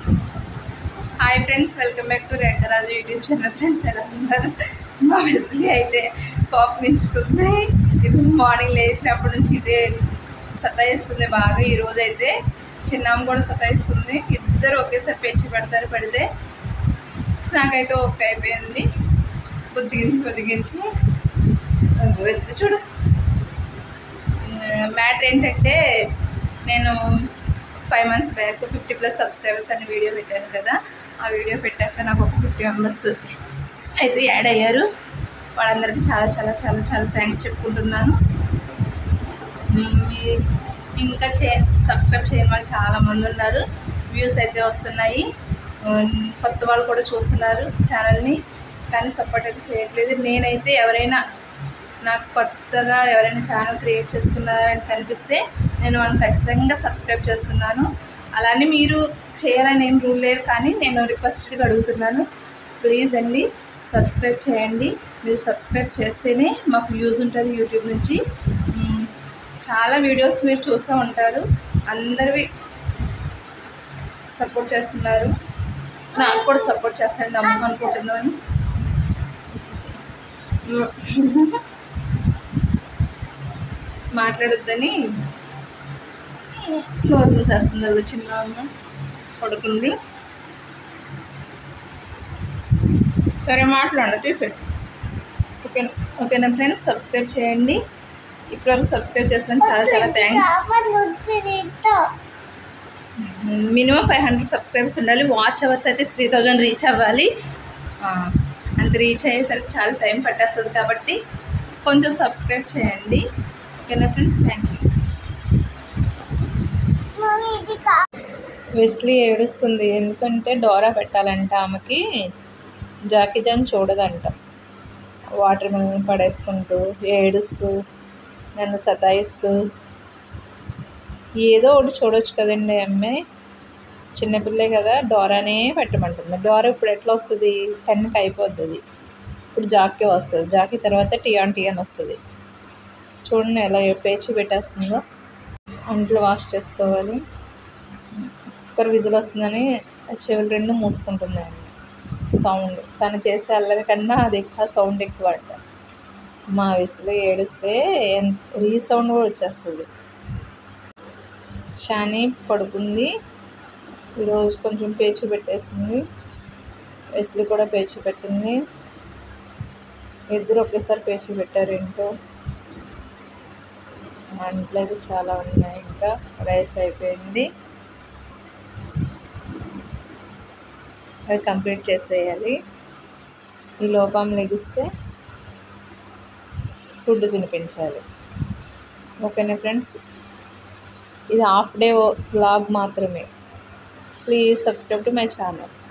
Hi friends welcome back to Rekharaju YouTube channel friends ఎలా ఉన్నారు మా వెస్లీ అయితే కాఫ్ మించుకుంది ఇప్పుడు మార్నింగ్ లేచినప్పటి నుంచి ఇదే సతాయిస్తుంది బాగా ఈ రోజు అయితే చిన్నామ కూడా సతాయిస్తుంది ఇద్దరు ఒకేసారి పెంచి పెడతారు పడితే నాకైతే ఒక్క అయిపోయింది బుజ్జిగించి బుజ్జిగించి వెస్లీ చూడు మ్యాటర్ ఏంటంటే నేను five months back fifty plus subscribers అనే వీడియో పెట్టాను కదా ఆ వీడియో పెట్టాక నాకు ఒక ఫిఫ్టీ మెంబర్స్ అయితే యాడ్ అయ్యారు వాళ్ళందరికీ చాలా చాలా చాలా చాలా థ్యాంక్స్ చెప్పుకుంటున్నాను మ్మ్, మీ- ఇంకా చే సబ్స్క్రైబ్ చేయని వాళ్ళు చాలామంది ఉన్నారు వ్యూస్ అయితే వస్తున్నాయి మ్మ్, కొత్త వాళ్ళు కూడా చూస్తున్నారు ఛానల్ని కానీ సపోర్ట్ అయితే చేయట్లేదు నేనైతే ఎవరైనా నాకు కొత్తగా ఎవరైనా ఛానల్ క్రియేట్ చేసుకున్నారని కనిపిస్తే నేను వాళ్ళని ఖచ్చితంగా సబ్స్క్రైబ్ చేస్తున్నాను అలానే మీరు చేయాలని ఏం రూల్ లేదు కానీ నేను రిక్వెస్ట్గా అడుగుతున్నాను ప్లీజ్ అండి సబ్స్క్రైబ్ చేయండి మీరు సబ్స్క్రైబ్ చేస్తేనే మాకు యూజ్ ఉంటుంది యూట్యూబ్ నుంచి మ్మ్. చాలా వీడియోస్ మీరు చూస్తూ ఉంటారు అందరివి సపోర్ట్ చేస్తున్నారు నాకు కూడా సపోర్ట్ చేస్తారని నమ్మకం అనుకుంటున్నాను మాట్లాడొద్దని నోరు మూసేస్తుంది అది చిన్న అమ్మ పడుకుంది సరే మాట్లాడండి తీసే ఓకే ఓకేనా ఫ్రెండ్స్ సబ్స్క్రైబ్ చేయండి ఇప్పటివరకు సబ్స్క్రైబ్ చేసిన చాలా చాలా thanks minimum five hundred subscribers ఉండాలి వాచ్ అవర్స్ అయితే త్రీ థౌజండ్ రీచ్ అవ్వాలి ఆ, అంత రీచ్ అయ్యేసరికి చాలా టైం పట్టేస్తుంది కాబట్టి కొంచెం సబ్స్క్రైబ్ చేయండి ఓకేనా ఫ్రెండ్స్ థ్యాంక్ యూ వెస్లీ ఏడుస్తుంది ఎందుకంటే డోరా పెట్టాలంట ఆమెకి జాకీ జాన్ చూడదంట వాటర్ మిల్ని పడేసుకుంటూ ఏడుస్తూ నన్ను సతాయిస్తూ ఏదో ఒకటి చూడొచ్చు కదండి అమ్మాయి చిన్నపిల్లే కదా డోరానే పెట్టమంటుంది డోరా ఇప్పుడు ఎట్లా వస్తుంది టెన్కి అయిపోద్ది అది ఇప్పుడు జాకీ వస్తుంది జాకీ తర్వాత టియాన్ టియాన్ వస్తుంది చూడండి ఎలా పేచి పెట్టేస్తుందో అంట్లు వాష్ చేసుకోవాలి కుక్కర్ విజులు వస్తుందని చెవులు రెండు మూసుకుంటుందండి సౌండ్ తను చేసే అల్లరి కన్నా అది ఎక్కువ సౌండ్ ఎక్కువ అంట మా విసులు ఏడిస్తే రీ సౌండ్ కూడా వచ్చేస్తుంది షాని పడుకుంది ఈరోజు కొంచెం పేచి పెట్టేసింది వెస్లు కూడా పేచి పెట్టింది ఇద్దరు ఒకేసారి పేచి పెట్టారు ఇంట్లో అంట్లో అయితే చాలా ఉన్నాయి ఇంకా రైస్ అయిపోయింది అది కంప్లీట్ చేసేయాలి ఈ లోపం లెగిస్తే ఫుడ్ తినిపించాలి ఓకేనా ఫ్రెండ్స్ ఇది హాఫ్ డే వ్లాగ్ మాత్రమే please subscribe to my channel